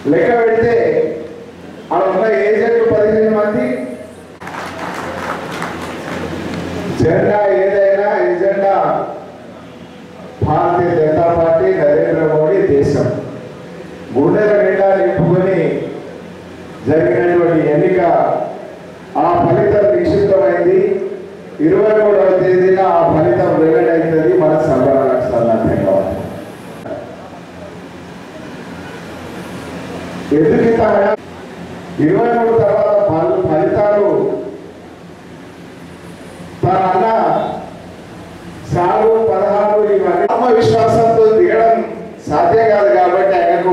లెక్క పెడితే అక్కడ ఉన్న ఏజెంట్లు పదిహేను మంది జెండా ఏదైనా ఎజెండా భారతీయ జనతా పార్టీ నరేంద్ర మోడీ దేశం గుండెల నిండా నింపుకొని జరిగినటువంటి ఎన్నిక ఆ ఫలితం నిశ్చితమైంది ఇరవై మూడవ తేదీన ఆ ఫలితం వెల్లడి అవుతుంది మన సంబరాలకు సన్నద్ధం కావాలి ఎందుకు ఇంత హడా- ఇరవై మూడు తర్వాత ఫల- ఫలితాలు తన అన్న సారు పదహారు ఇవన్నీ ఆత్మవిశ్వాసంతో దిగడం సాధ్యం కాదు కాబట్టి ఆయనకు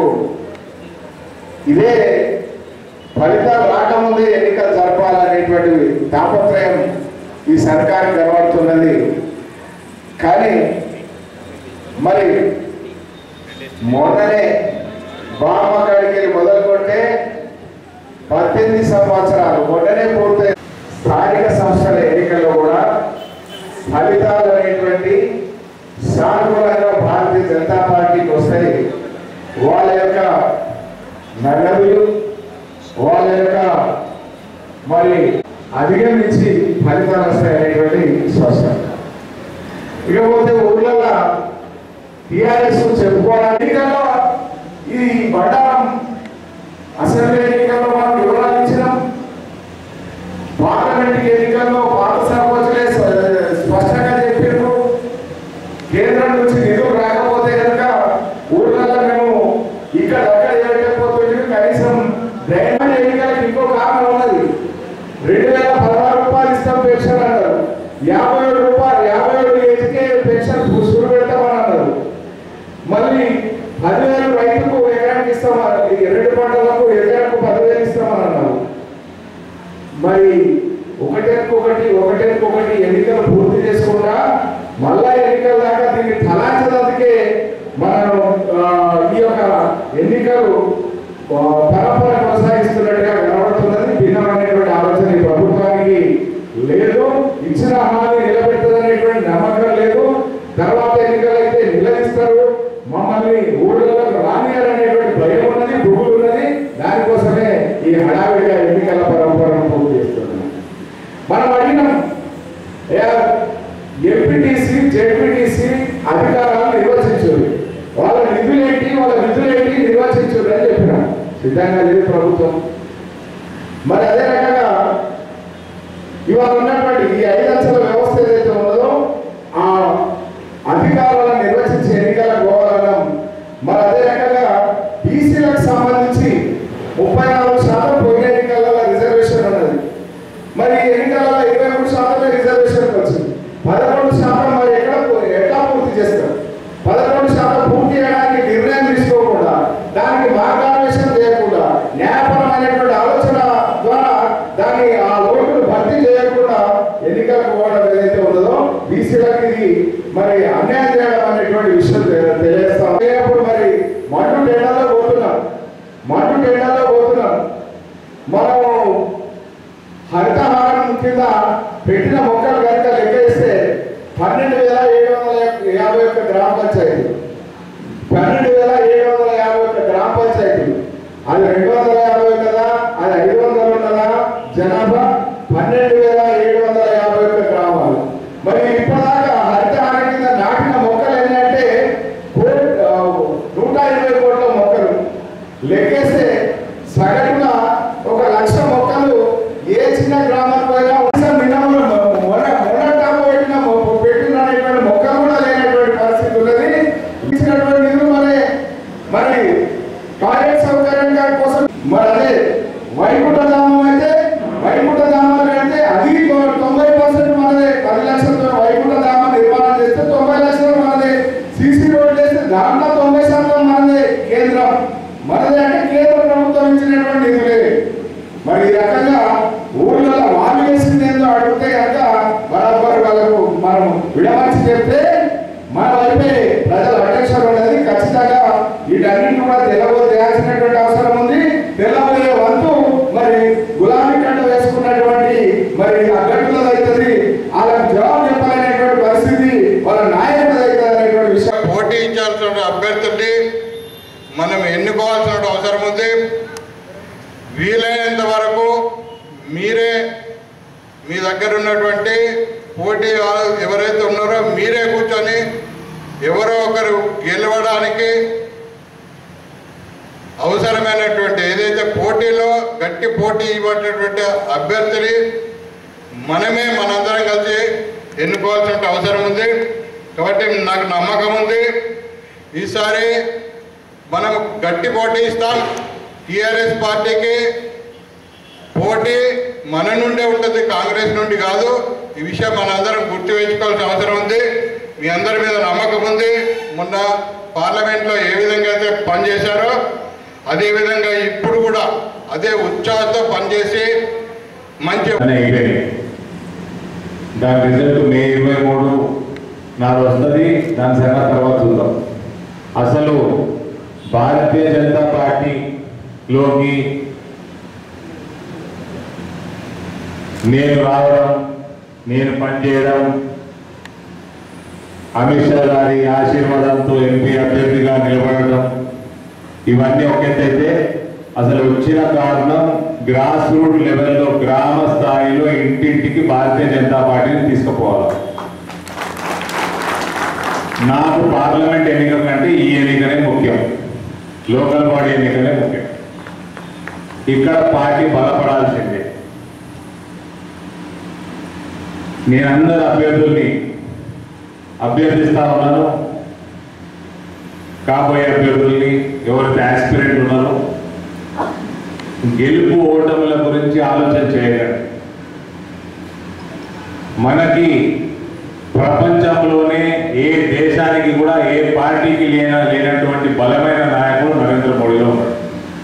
ఇదే ఫలితాలు రాకముందే ఎన్నికలు జరపాలనేటువంటి తాపత్రయం ఈ సర్కారు కనబడుతున్నది కానీ మరి మొన్ననే బామ్మ కాడికి వెళ్ళి మొదలుకొంటే పద్దెనిమిది సంవత్సరాలు మొన్ననే పూర్తయి స్థానిక సంస్థల ఎన్నికల్లో కూడా ఫలితాలు అనేటువంటి సానుకూలంగా భారతీయ జనతా పార్టీకి వస్తాయి వాళ్ళ యొక్క నగదులు వాళ్ళ యొక్క మరి అధిగమించి ఫలితాలు వస్తాయి అనేటువంటి స్పష్టం ఇకపోతే ఊర్లలో టిఆర్ఎస్ చెప్పుకోవడానికి ఎన్నికల్లో ఈ బండారం అసెంబ్లీ ఎన్నికల్లో మనం వివరాలు ఇచ్చినాం పార్లమెంట్ ఎన్నికల్లో పాత సర్పంచులే స్వ- స్పష్టంగా చెప్పారు కేంద్రం నుంచి నిధులు రాకపోతే కనుక ఊర్లలో మేము ఇక్కడ అక్కడ ఏమైపోతుంది కనీసం దయమైన ఎన్నికలకు ఇంకో కారణం ఉన్నది రెండు వేల పదహారు రూపాయలు ఇస్తాం పెన్షన్ అన్నారు యాభై ఏడు రూపాయలు యాభై ఏడు ఏజ్కే పెన్షన్ సురు పెడతామని అన్నారు మళ్ళీ పదివేలు రైతుకు ఎకరానికి ఇస్తామన్నారు ఈ రెండు పంటలకు ఎకరానికి పదివేలు ఇస్తామని అన్నారు మరి ఒకటేకొకటి ఒకటేకొకటి ఎన్నికలు పూర్తి చేసుకుండా మళ్ళా ఎన్నికల దాకా దీన్ని తలాంచదందుకే మనం ఆ, ఈ యొక్క ఎన్నికలు ఆ, పరంపర కొనసాగిస్తున్నట్టుగా కనబడుతున్నది భిన్నమైనటువంటి ఆలోచన ఈ ప్రభుత్వానికి లేదు ఇచ్చిన హామీ నిలబెట్టదనేటువంటి నమ్మకం లేదు తర్వాత ఎన్నికలు అయితే నిలదీస్తారు మమ్మల్ని ఊళ్ళలోకి రానియాలనేటువంటి భయం ఉన్నది భూములు ఉన్నది దానికోసమే ఈ హడావిడిగా ఎన్నికల పరంపరను పూర్తి చేస్తున్నాం మనం అడిగినాం ఎంపీటీసీ జెడ్పీటీసీ అధికారాలు నిర్వచించారు వాళ్ళ నిధులేంటి వాళ్ళ నిధులేంటి నిర్వచించారు అని చెప్పినాం సిద్ధంగా లేదు ప్రభుత్వం మరి అదే రకంగా ఇవాళ ఉన్నటువంటి ఈ ఐదు అంచెల వ్యవస్థ ఏదైతే ఉన్నదో ఆ అధికారాలను నిర్వచించి ఎన్నికలకు పోవాలన్నాం మరి అదే రకంగా బీసీలకు సంబంధించి ముప్పై నాలుగు శాతం పోయిన ఎన్నికలలో రిజర్వేషన్ ఉన్నది మరి ఈ ఎన్నికలలో ఇరవై మూడు శాతమే రిజర్వేషన్ వచ్చింది పదకొండు శాతం మరి ఎక్కడ పో- ఎట్లా పూర్తి చేస్తారు పదకొండు శాతం పూర్తి చేయడానికి నిర్ణయం తీసుకోకుండా దానికి మార్గాన్వేషణ చేయకుండా న్యాయపరమైనటువంటి ఆలోచన ద్వారా దాన్ని ఆ ఓటును భర్తీ చేయకుండా ఎన్నికలకు పోవడం ఏదైతే ఉన్నదో బీసీలకు ఇది మరి అన్యాయం చేయడం అనేటువంటి విషయం తె- తెలియజేస్తాం అప్పుడు మరి మట్టు టెండర్లో పోతున్నాం మట్టు టెండర్లో పోతున్నాం మనము హరితహారం కింద పెట్టిన మొక్కలు కనుక లెక్క వేస్తే పన్నెండు వేల ఏడు వందల యాభై ఒక్క గ్రామ పంచాయతీ పన్నెండు వేల ఏడు వందల యాభై ఒక్క గ్రామ పంచాయతీ అది రెండు వందల యాభై కదా అది ఐదు వందలు ఉన్నదా జనాభా పన్నెండు వేల ఏడు వందల యాభై ఒక్క గ్రామాలు మరి ఇప్పటిదాకా హరితహారం కింద నాటిన మొక్కలు ఏంటంటే కోటి ఆ, నూట ఇరవై కోట్ల మొక్కలు లెక్కేస్తే సగటున ఒక లక్ష మొక్కలు ఏ చిన్న గ్రామానికి పోయినా కనీసం మినిమం మొన్న మొన్న టాప్ పెట్టిన మొ- పెట్టిన అనేటువంటి మొక్కలు కూడా లేనటువంటి పరిస్థితి ఉన్నది ఇచ్చినటువంటి నిధులు మరి మరి టాయిలెట్ సౌకర్యంగా కోసం మరి అదే వైకుంఠ ధామం అయితే వైకుంఠ ధామం అంటే అది తొ- తొంభై పర్సెంట్ మనదే పది లక్షలతో వైకుంఠ ధామం నిర్మాణం చేస్తే తొంభై లక్షలు మనదే సీసీ రోడ్ చేస్తే దాంట్లో తొంభై శాతం మనదే కేంద్రం మనదే అంటే కేంద్ర ప్రభుత్వం ఇచ్చినటువంటి నిధులే మరి ఈ రకంగా ఊళ్ళో వాళ్ళు వేసింది ఏందో అడిగితే కనుక బరాబర్ వాళ్ళకు మనం విడమర్చి చెప్తే మన వైపే ప్రజల అటెన్షన్ ఉన్నది ఖచ్చితంగా వీటన్నింటిని కూడా తెలవ చేయాల్సినటువంటి అవసరం ఉంది తెల్లబోయే వంతు మరి గులాబీ కంట వేసుకున్నటువంటి మరి అభ్యర్థులది అవుతుంది వాళ్ళకి జవాబు చెప్పాలనేటువంటి పరిస్థితి వాళ్ళ నాయకుడు అవుతుంది అనేటువంటి విషయం పోటీయించాల్సిన అభ్యర్థుల్ని మనం ఎన్నుకోవాల్సిన అవసరం ఉంది వీలైనంత వరకు మీరే మీ దగ్గర ఉన్నటువంటి పోటీ వాళ్ళు ఎవరైతే ఉన్నారో మీరే కూర్చొని ఎవరో ఒకరు గెలవడానికి అవసరమైనటువంటి ఏదైతే పోటీలో గట్టి పోటీ ఇవ్వటటువంటి అభ్యర్థిని మనమే మనందరం కలిసి ఎన్నుకోవాల్సిన అవసరం ఉంది కాబట్టి నాకు నమ్మకం ఉంది ఈసారి మనం గట్టి పోటీ ఇస్తాం టీఆర్ఎస్ పార్టీకి పోటీ మన నుండే ఉంటుంది కాంగ్రెస్ నుండి కాదు ఈ విషయం మనందరం గుర్తు వేసుకోవాల్సిన అవసరం ఉంది మీ అందరి మీద నమ్మకం ఉంది మొన్న పార్లమెంట్లో ఏ విధంగా అయితే పనిచేశారో అదే విధంగా ఇప్పుడు కూడా అదే ఉత్సాహంతో పనిచేసి మంచి అనే అయిపోయింది దాని రిజల్ట్ మే ఇరవై మూడు నాడు వస్తుంది దాని సంగతి తర్వాత చూద్దాం అసలు భారతీయ జనతా పార్టీలోకి నేను రావడం నేను పనిచేయడం అమిత్ షా గారి ఆశీర్వాదంతో ఎంపీ అభ్యర్థిగా నిలబడడం ఇవన్నీ ఒక ఎత్తు అయితే అసలు వచ్చిన కారణం గ్రాస్ రూట్ లెవెల్లో గ్రామ స్థాయిలో ఇంటింటికి భారతీయ జనతా పార్టీని తీసుకుపోవాలి నాకు పార్లమెంట్ ఎన్నిక కంటే ఈ ఎన్నికనే ముఖ్యం లోకల్ బాడీ ఎన్నికనే ముఖ్యం ఇక్కడ పార్టీ బలపడాల్సిందే నేను అందరు అభ్యర్థుల్ని అభ్యర్థిస్తా ఉన్నాను కాబోయే అభ్యర్థుల్ని ఎవరైతే ఆస్పిరెంట్ ఉన్నారో గెలుపు ఓటముల గురించి ఆలోచన చేయకండి మనకి ప్రపంచంలోనే ఏ దేశానికి కూడా ఏ పార్టీకి లేన లేనటువంటి బలమైన నాయకుడు నరేంద్ర మోడీలో ఉన్నాడు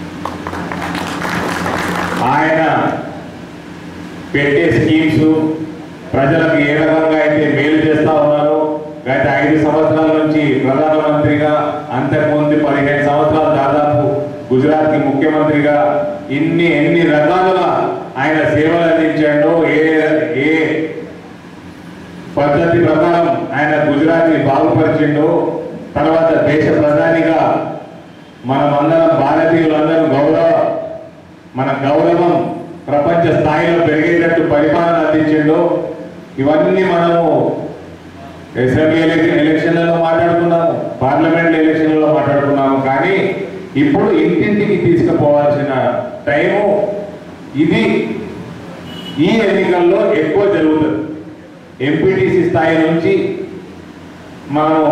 ఆయన పెట్టే స్కీమ్స్ ప్రజలకు ఏ రకంగా అయితే మేలు చేస్తా ఉన్నారో గత ఐదు సంవత్సరాల నుంచి ప్రధానమంత్రిగా అంతకుముందు పదిహేను సంవత్సరాలు దాదాపు గుజరాత్ కి ముఖ్యమంత్రిగా ఇన్ని ఎన్ని రకాలుగా ఆయన సేవలు అందించాడో ఏ ఏ పద్ధతి ప్రకారం ఆయన గుజరాత్ ని బాగుపరిచిండో తర్వాత దేశ ప్రధానిగా మనమందరం భారతీయులందరం గౌరవ మన గౌరవం ప్రపంచ స్థాయిలో పెరిగేటట్టు పరిపాలన అందించిండో ఇవన్నీ మనము అసెంబ్లీ ఎలక్షన్ ఎలక్షన్లలో మాట్లాడుకున్నాము పార్లమెంట్ ఎలక్షన్లలో మాట్లాడుకున్నాము కానీ ఇప్పుడు ఇంటింటికి తీసుకుపోవాల్సిన టైము ఇది ఈ ఎన్నికల్లో ఎక్కువ జరుగుతుంది ఎంపీటీసీ స్థాయి నుంచి మనము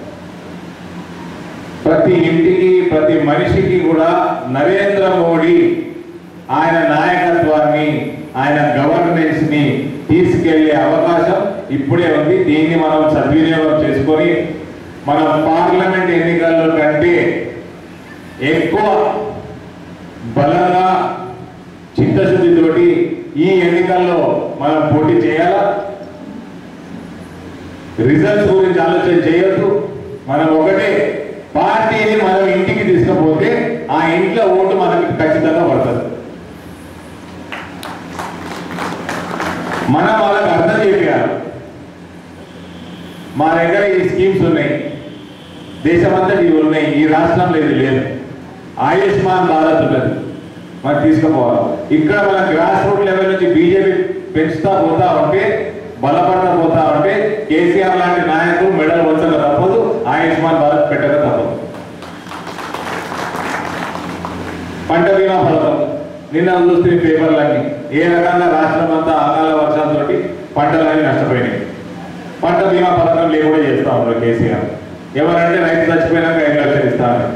ప్రతి ఇంటికి ప్రతి మనిషికి కూడా నరేంద్ర మోడీ ఆయన నాయకత్వాన్ని ఆయన గవర్నెన్స్ ని తీసుకెళ్లే అవకాశం ఇప్పుడే ఉంది దీన్ని మనం సద్వినియోగం చేసుకొని మన పార్లమెంట్ ఎన్నికల్లో కంటే ఎక్కువ బలంగా చిత్తశుద్ధితోటి ఈ ఎన్నికల్లో మనం పోటీ చేయాలా రిజల్ట్స్ గురించి ఆలోచన చేయొద్దు మనం ఒకటే పార్టీని మనం ఇంటికి తీసుకపోతే ఆ ఇంట్లో ఓటు మనకి ఖచ్చితంగా పడుతుంది మనం వాళ్ళకి అర్థం చేయాలి మా దగ్గర ఈ స్కీమ్స్ ఉన్నాయి దేశమంతా ఇవి ఉన్నాయి ఈ రాష్ట్రంలో ఇది లేదు ఆయుష్మాన్ భారత్ ఉన్నది మనం తీసుకుపోవాలి ఇక్కడ మన గ్రాస్ రూట్ లెవెల్ నుంచి బీజేపీ పెంచుతా పోతా ఉంటే బలపడతా పోతా ఉంటే కేసీఆర్ లాంటి నాయకులు మెడల్ వంచక తప్పదు ఆయుష్మాన్ భారత్ పెట్టక తప్పదు పంట బీమా పథకం నిన్న చూస్తే పేపర్లన్నీ ఏ రకంగా రాష్ట్రం అంతా అకాల వర్షాలతోటి పంటలన్నీ నష్టపోయినాయి పంట బీమా పథకం లేకుండా చేస్తా ఉన్నారు కేసీఆర్ ఎవరంటే రైతు చచ్చిపోయినాక ఐదు లక్షలు ఇస్తా ఉన్నారు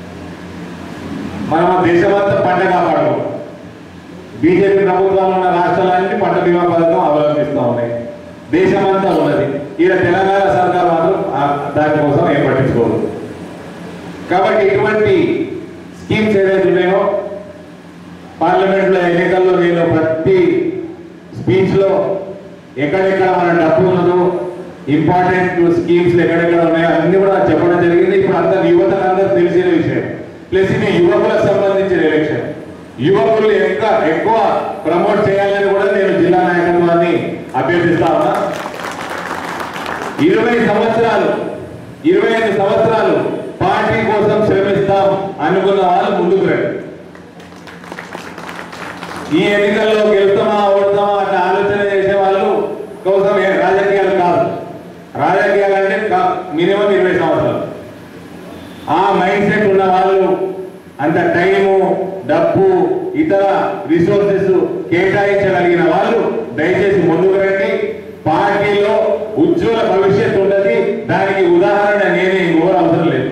మనం ఆ దేశమంతా పంట కాపాడు బీజేపీ ప్రభుత్వంలో ఉన్న రాష్ట్రాలన్నీ పంట బీమా పథకం అవలంబిస్తూ ఉన్నాయి దేశమంతా ఉన్నది ఈయన తెలంగాణ సర్కార్ మాత్రం ఆ- దానికోసం ఏం పట్టించుకోదు కాబట్టి ఇటువంటి స్కీమ్స్ ఏదైతే ఉన్నాయో పార్లమెంట్లో ఎన్నికల్లో నేను ప్రతి స్పీచ్ లో ఎక్కడెక్కడ మన డబ్బు ఉన్నదో ఇంపార్టెంట్ స్కీమ్స్ ఎక్కడెక్కడ ఉన్నాయో అన్ని కూడా చెప్పడం జరిగింది ఇప్పుడు అందరు యువతకు అందరూ తెలిసిన విషయం ప్లస్ ఇది యువకులకు సంబంధించిన ఎలక్షన్ యువకులు ఇంకా ఎక్కువ ప్రమోట్ చేయాలని కూడా నేను జిల్లా నాయకత్వాన్ని అభ్యర్థిస్తా ఉన్నా ఇరవై సంవత్సరాలు ఇరవై ఐదు సంవత్సరాలు పార్టీ కోసం శ్రమిస్తాం ఇతర రిసోర్సెస్ కేటాయించగలిగిన వాళ్ళు దయచేసి ముందుకు రండి పార్టీలో ఉజ్వల భవిష్యత్తు ఉన్నది దానికి ఉదాహరణ నేనే ఇంకోరు అవసరం లేదు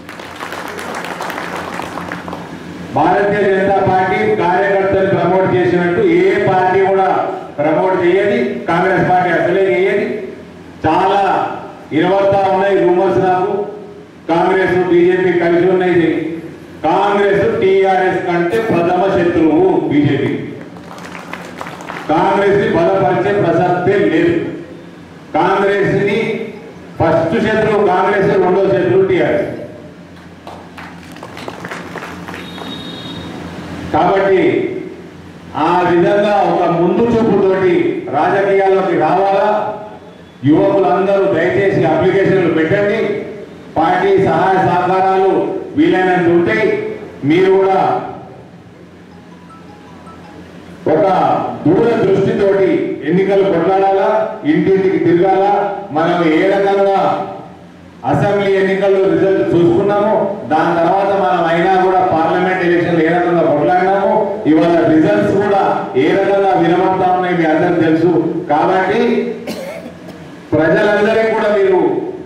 భారతీయ జనతా పార్టీ కార్యకర్తలు ప్రమోట్ చేసినట్టు ఏ పార్టీ కూడా ప్రమోట్ చేయది కాంగ్రెస్ పార్టీ అసలే చేయది చాలా ఇరవత్తా ఉన్నాయి రూమర్స్ నాకు కాంగ్రెస్ బీజేపీ కలిసి ఉన్నాయి కాంగ్రెస్ టిఆర్ఎస్ కంటే ప్రథమ శత్రువు బీజేపీ కాంగ్రెస్ ని బలపరిచే ప్రసక్తే లేదు కాంగ్రెస్ ని ఫస్ట్ శత్రువు కాంగ్రెస్ రెండో శత్రువు టిఆర్ఎస్ కాబట్టి ఆ విధంగా ఒక ముందు చూపుతోటి రాజకీయాల్లోకి రావాలా యువకులందరూ దయచేసి అప్లికేషన్లు పెట్టండి పార్టీ సహాయ సహకారాలు వీలైనంత ఉంటాయి మీరు కూడా ఒక దూర దృష్టితోటి ఎన్నికలు కొట్లాడాలా ఇంటింటికి తిరగాలా మనం ఏ రకంగా అసెంబ్లీ ఎన్నికల్లో రిజల్ట్ చూసుకున్నాము దాని తర్వాత మనం అయినా కూడా పార్లమెంట్ ఎలక్షన్లు ఏ రకంగా కొట్లాడినాము ఇవాళ రిజల్ట్స్ కూడా ఏ రకంగా వినబడతా ఉన్నాయి మీ అందరికి తెలుసు కాబట్టి ప్రజలందరికీ కూడా మీరు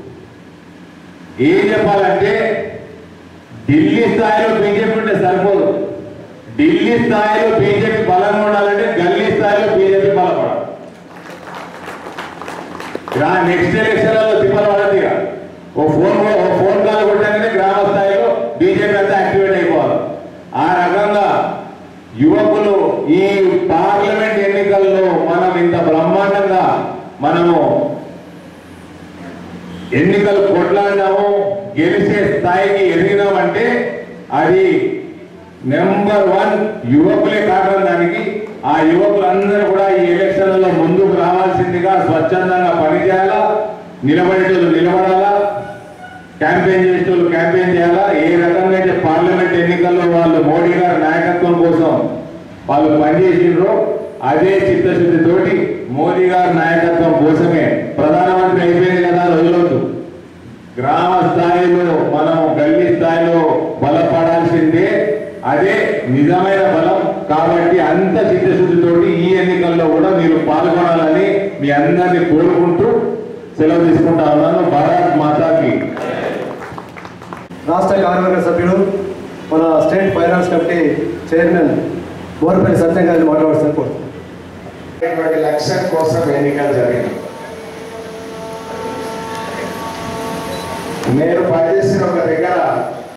ఏం చెప్పాలంటే ఢిల్లీ స్థాయిలో బీజేపీ ఉంటే సరిపోదు ఢిల్లీ స్థాయిలో బీజేపీ బలంగా ఉండాలంటే గల్లీ స్థాయిలో బీజేపీ బలపడాలి నెక్స్ట్ ఎలక్షన్లలో తిప్పలు పడదు ఇక ఓ ఫోన్ ఓ ఫోన్ కాల్ కొట్టగానే గ్రామ స్థాయిలో బీజేపీ అంతా యాక్టివేట్ అయిపోవాలి ఆ రకంగా యువకులు ఈ పార్లమెంట్ ఎన్నికల్లో మనం ఇంత బ్రహ్మాండంగా మనము ఎన్నికలు కొట్లాడినాము గెలిచే స్థాయికి ఎదిగినామంటే అది నెంబర్ వన్ యువకులే కారణం దానికి ఆ యువకులందరూ కూడా ఈ ఎలక్షన్లలో ముందుకు రావాల్సిందిగా స్వచ్ఛందంగా పనిచేయాలా నిలబడేటోళ్ళు నిలబడాలా క్యాంపెయిన్ చేసేటోళ్ళు క్యాంపెయిన్ చేయాలా ఏ రకంగా అయితే పార్లమెంట్ ఎన్నికల్లో వాళ్ళు మోడీ గారి నాయకత్వం కోసం వాళ్ళు పనిచేసిండ్రో అదే చిత్తశుద్ధితోటి మోదీ గారి నాయకత్వం కోసమే ప్రధానమంత్రి అయిపోయింది కదా రోజులొద్దు గ్రామ స్థాయిలో మనం గల్లీ స్థాయిలో బలపడాల్సిందే అదే నిజమైన బలం కాబట్టి అంత చిత్తశుద్ధితోటి ఈ ఎన్నికల్లో కూడా మీరు పాల్గొనాలని మీ అందరినీ కోరుకుంటూ సెలవు తీసుకుంటా ఉన్నాను భారత్ మాతాకి రాష్ట్ర కార్యవర్గ సభ్యుడు మన state finance committee chairman Borpalli Satyam గారిని మాట్లాడాల్సిన కోరుతున్నాను అనేటువంటి లక్ష్యం కోసం ఎన్నికలు జరిగినాయి నేను పనిచేసిన ఒక దగ్గర